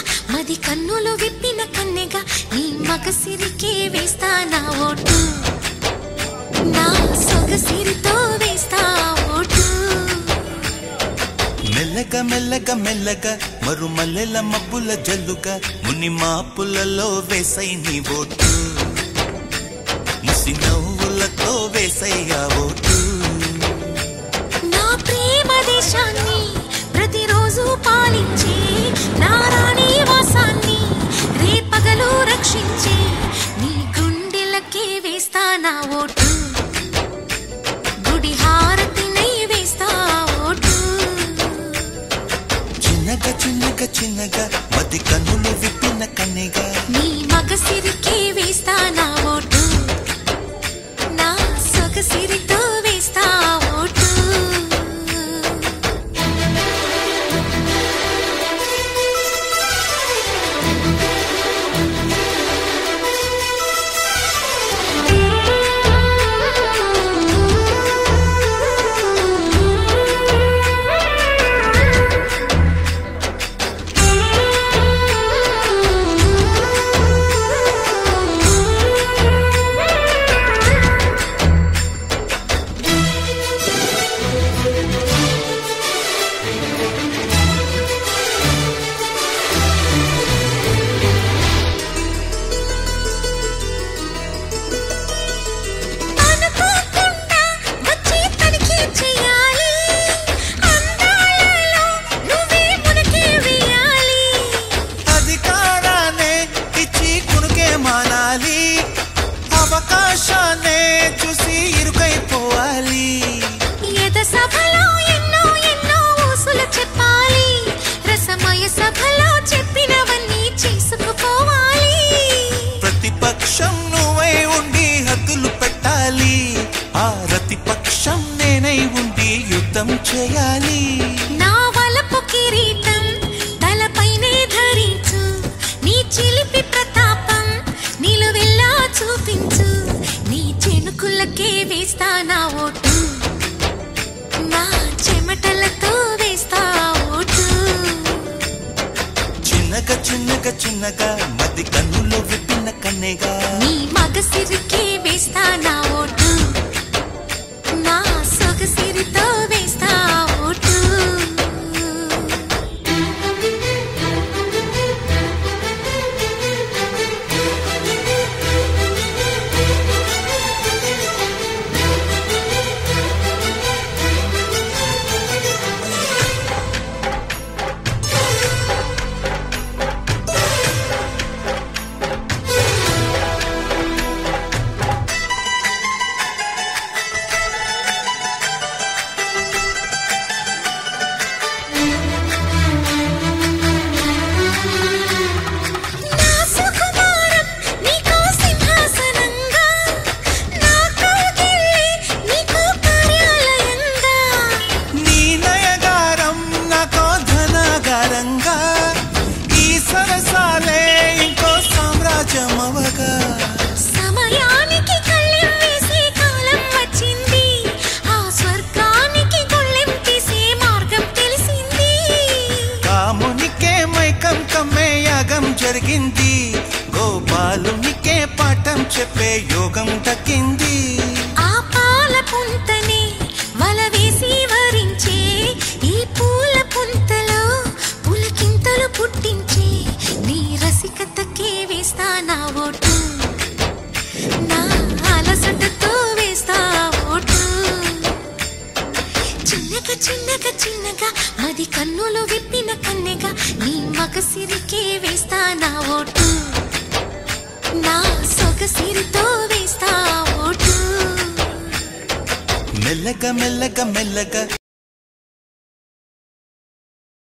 మది కన్నులు విప్పిన కన్నెగా నీ మగసిరికే వేస్తా నా ఓటు నా సొగసిరితో వేస్తా ఓటు మెల్లగా మెల్లగా మెల్లగా మరు మల్లెల మబ్బుల జల్లుగా ముని మాపులలో వేసై నీ ఓటు ముసి నవ్వులతో వేసయ్యా ఓటు నా ప్రేమ దేశాన్ని ప్రతిరోజు పాలించే నా రాణి వాసాన్ని రేపగలు రక్షించే నీ గుండెలకే వేస్తా నా ఓటు గుడి హారతినై వేస్తా ఓటు చిన్నగా చిన్నగా చిన్నగా మది కన్నులు విప్పిన కన్నెగా నీ మగసిరికే వేస్తా నా ఓటు నా సొగసిరితో వేస్తా ఓటు అనుకోకుండా వచ్చి తనిఖీ చేయాలి అందాలలో నువ్వే మునకే వేయాలి అధికారాన్నే ఇచ్చి కునుకే మానాలి అవకాశాన్నే చూసి ఇరుకైపోవాలి ఎద సభలో ఎన్నో ఎన్నో ఊసులు చెప్పాలి రసమయ సభలో చెప్పినవన్నీ చేసుకుపోవాలి ప్రతిపక్షం నువ్వై ఉండి హద్దులు పెట్టాలి ఆ ప్రతిపక్షం నేనై ఉండి యుద్ధం చేయాలి నా వలపు కిరీటం తలపైనే ధరించు నీ చిలిపి ప్రతాపం నిలువెల్లా చూపించు నీ చెనుకులకే వేస్తా నా ఓటు నా చెమటలతో వేస్తా ఓటు చిన్నగా చిన్నగా చిన్నగా మది కన్నులు విప్పిన కన్నెగా నీ మగసిరికే వేస్తా నా ఓటు నా సొగసిరితో వేస్తా ఓటు నా సుకుమారం నీకో సింహాసనంగా నా కౌగిల్లే నీకు కార్యాలయంగా నీ నయగారం నాకో ధనాగారంగా ఈ సరసాలే ఇంకో సామ్రాజ్యం అవగా సమయానికి కళ్ళెం వేసే కాలం వచ్చింది ఆ స్వర్గానికి గొళ్ళెం తీసే మార్గం తెలిసింది కామునికే మైకం కమ్మే యాగం జరిగింది గోపాలునికే పాఠం చెప్పే యోగం దక్కింది ఆ పాల పుంతనే వల వేసి వరించే ఈ పూల పుంతలో పులకింతలు పుట్టించే నీ రసికతకే వేస్తా నా ఓటు నా అలసటతో వేస్తా ఓటు చిన్నగా చిన్నగా చిన్నగా మది కన్నులు విప్పిన కన్నెగా నీ మగసిరికే వేస్తా నా ఓటు నా సొగసిరితో వేస్తా ఓటు మెల్లగా మెల్లగా మెల్లగా